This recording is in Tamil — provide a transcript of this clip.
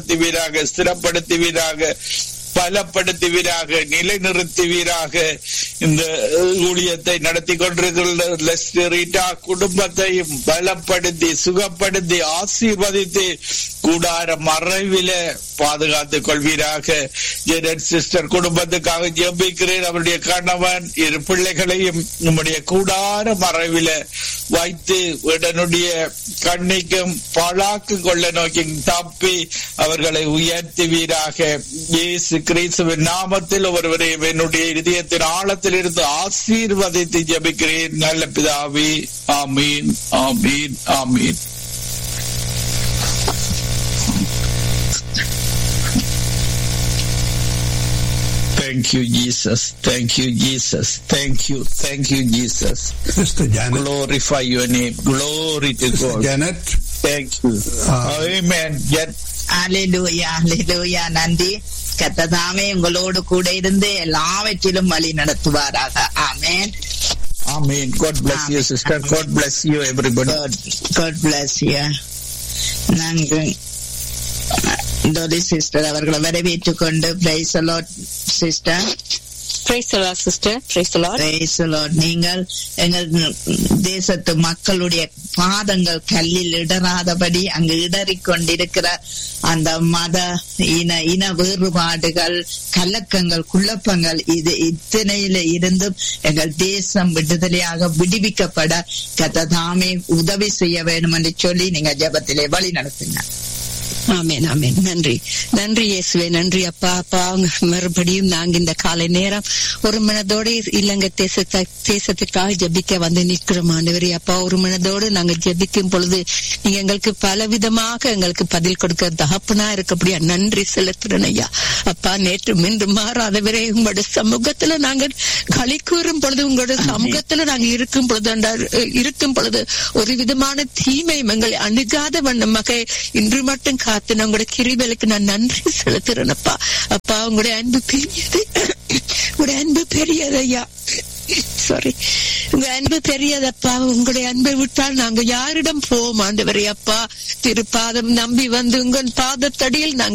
பலப்படுத்துவீராக ஸ்திரப்படுத்துவீராக பலப்படுத்துவீராக நிலைநிறுத்துவீராக இந்த ஊழியத்தை நடத்தி கொண்டிருக்கிற லெஸ்டரிட்டா குடும்பத்தையும் பலப்படுத்தி சுகப்படுத்தி ஆசீர்வதித்து கூடார மறைவில பாதுகாத்துக் கொள்வீராக ஜெனட் சிஸ்டர் குடும்பத்துக்காக ஜெபிக்கிறேன் அவருடைய கணவன் இரு பிள்ளைகளையும் நம்முடைய கூடார மறைவில வைத்து உடனுடைய கண்ணிக்கும் பழாக்கு கொள்ள நோக்கி தப்பி அவர்களை உயர்த்துவீராக இயேசு கிறிஸ்துவின் நாமத்தில் ஒருவரையும் என்னுடைய இதயத்தின் ஆழத்தில் இருந்து ஆசீர்வதித்து ஜபிக்கிறேன் நல்ல பிதாவே ஆமீன் ஆமீன் ஆமீன் Thank you, Jesus. Thank you, Jesus. Thank you. Thank you, Jesus. Sister Janet. Glorify your name. Glory to God. Janet. Thank you. Amen. Yet அலிலூயா அலிலூயா நன்றி கத்ததாமே உங்களோடு கூட இருந்து எல்லாவற்றிலும் வழி நடத்துவாராக ஆமேன் Amen. God bless you, sister. God bless you, everybody. God, God bless you. நாங்கள் டோலி சிஸ்டர் அவர்களை வரவேற்றுக் கொண்டு praise sister Praise the Lord, sister. Praise the Lord. Praise the Lord. நீங்கள் எங்கள் தேசத்து மக்களுடைய பாதங்கள் கல்லில் இடராதபடி அங்கு இடறிக் கொண்டிருக்கிற அந்த மத இன இன வேறுபாடுகள் கலக்கங்கள் குழப்பங்கள் இது இத்தனையில இருந்தும் எங்கள் தேசம் விடுதலையாக விடுவிக்கப்பட கத்ததாமே உதவி செய்ய வேண்டும் என்று சொல்லி நீங்க ஜெபத்திலே வழி நடத்துங்க ஆமென் ஆமென் நன்றி நன்றி இயேசுவே நன்றி அப்பா அப்பா மறுபடியும் நாங்க இந்த காலை நேரம் ஒரு மனதோடு இலங்கை தேசத்தை தேசத்துக்காக ஜெபிக்க வந்து நிற்கிறோம் ஆண்டவரே அப்பா ஒரு மனதோடு நாங்க ஜெபிக்கும் பொழுது நீங்க எங்களுக்கு பல விதமாக எங்களுக்கு பதில் கொடுக்க தகப்பனா இருக்கப்படியா நன்றி செலுத்துறேன் ஐயா அப்பா நேற்று மின்று மாறாதவரே உங்களோட சமூகத்துல நாங்கள் களி கூறும் பொழுது உங்களோட சமூகத்துல நாங்க இருக்கும் பொழுது ஆண்டவர், இருக்கும் பொழுது ஒரு விதமான தீமை எங்களை அணுகாத வண்ணமாக இன்று மட்டும் காத்து உங்களோட கிரிவலுக்கு நான் நன்றி செலுத்துறேன் அப்பா அப்பா உங்களுடைய அன்பு பெரியது உங்களுடைய அன்பு பெரியது ஐயா சாரி உங்க அன்பு பெரியதப்பா உங்களுடைய அன்பை விட்டால் நாங்க யாரிடம் போவோம் ஆண்டவரே அப்பா திருப்பாதம் நம்பி வந்து உங்கள் பாதத்தடியில் நாங்க